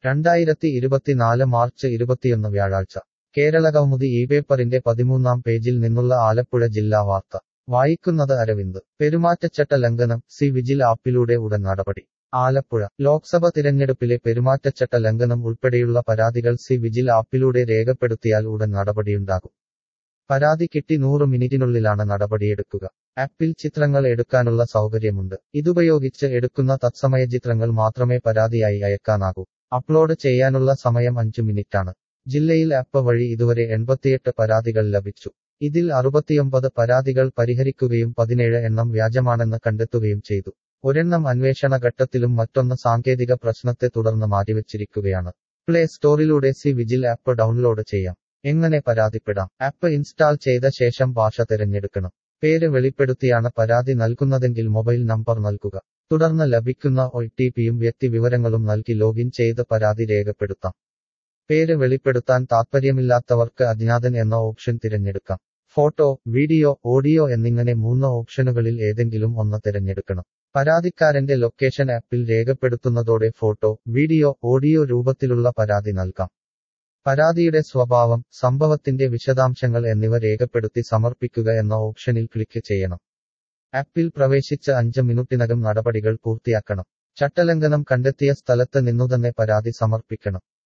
രണ്ടായിരത്തി ഇരുപത്തിനാല് മാർച്ച് ഇരുപത്തിയൊന്ന് വ്യാഴാഴ്ച കേരളകൗമുദി ഈ പേപ്പറിന്റെ പതിമൂന്നാം പേജിൽ നിന്നുള്ള ആലപ്പുഴ ജില്ലാ വാർത്ത വായിക്കുന്നത് അരവിന്ദ് പെരുമാറ്റച്ചട്ട ലംഘനം സി വിജിൽ ആപ്പിലൂടെ ഉടൻ നടപടി ആലപ്പുഴ ലോക്സഭ തിരഞ്ഞെടുപ്പിലെ പെരുമാറ്റച്ചട്ട ലംഘനം ഉൾപ്പെടെയുള്ള പരാതികൾ സി വിജിൽ ആപ്പിലൂടെ രേഖപ്പെടുത്തിയാൽ ഉടൻ നടപടിയുണ്ടാകും പരാതി കിട്ടി നൂറ് മിനിറ്റിനുള്ളിലാണ് നടപടിയെടുക്കുക ആപ്പിൽ ചിത്രങ്ങൾ എടുക്കാനുള്ള സൗകര്യമുണ്ട് ഇതുപയോഗിച്ച് എടുക്കുന്ന തത്സമയ ചിത്രങ്ങൾ മാത്രമേ പരാതിയായി അയക്കാനാകൂ അപ്ലോഡ് ചെയ്യാനുള്ള സമയം അഞ്ചു മിനിറ്റാണ് ജില്ലയിൽ ആപ്പ് വഴി ഇതുവരെ എൺപത്തിയെട്ട് പരാതികൾ ലഭിച്ചു ഇതിൽ അറുപത്തിയൊമ്പത് പരാതികൾ പരിഹരിക്കുകയും പതിനേഴ് എണ്ണം വ്യാജമാണെന്ന് കണ്ടെത്തുകയും ചെയ്തു ഒരെണ്ണം അന്വേഷണ ഘട്ടത്തിലും മറ്റൊന്ന് സാങ്കേതിക പ്രശ്നത്തെ തുടർന്ന് മാറ്റിവെച്ചിരിക്കുകയാണ് പ്ലേ സ്റ്റോറിലൂടെ സി വിജിൽ ആപ്പ് ഡൗൺലോഡ് ചെയ്യാം എങ്ങനെ പരാതിപ്പെടാം ആപ്പ് ഇൻസ്റ്റാൾ ചെയ്ത ശേഷം ഭാഷ തിരഞ്ഞെടുക്കണം പേര് വെളിപ്പെടുത്തിയാണ് പരാതി നൽകുന്നതെങ്കിൽ മൊബൈൽ നമ്പർ നൽകുക തുടർന്ന് ലഭിക്കുന്ന ഒ ടി പിയും വ്യക്തി വിവരങ്ങളും നൽകി ലോഗിൻ ചെയ്ത് പരാതി രേഖപ്പെടുത്താം പേര് വെളിപ്പെടുത്താൻ താൽപ്പര്യമില്ലാത്തവർക്ക് അജ്ഞാതൻ എന്ന ഓപ്ഷൻ തിരഞ്ഞെടുക്കാം ഫോട്ടോ വീഡിയോ ഓഡിയോ എന്നിങ്ങനെ മൂന്ന് ഓപ്ഷനുകളിൽ ഏതെങ്കിലും ഒന്ന് തിരഞ്ഞെടുക്കണം പരാതിക്കാരന്റെ ലൊക്കേഷൻ ആപ്പിൽ രേഖപ്പെടുത്തുന്നതോടെ ഫോട്ടോ വീഡിയോ ഓഡിയോ രൂപത്തിലുള്ള പരാതി നൽകാം പരാതിയുടെ സ്വഭാവം സംഭവത്തിന്റെ വിശദാംശങ്ങൾ എന്നിവ രേഖപ്പെടുത്തി സമർപ്പിക്കുക എന്ന ഓപ്ഷനിൽ ക്ലിക്ക് ചെയ്യണം ആപ്പിൽ പ്രവേശിച്ച് അഞ്ച് മിനിറ്റിനകം നടപടികൾ പൂർത്തിയാക്കണം ചട്ടലംഘനം കണ്ടെത്തിയ സ്ഥലത്ത് നിന്നുതന്നെ പരാതി സമർപ്പിക്കണം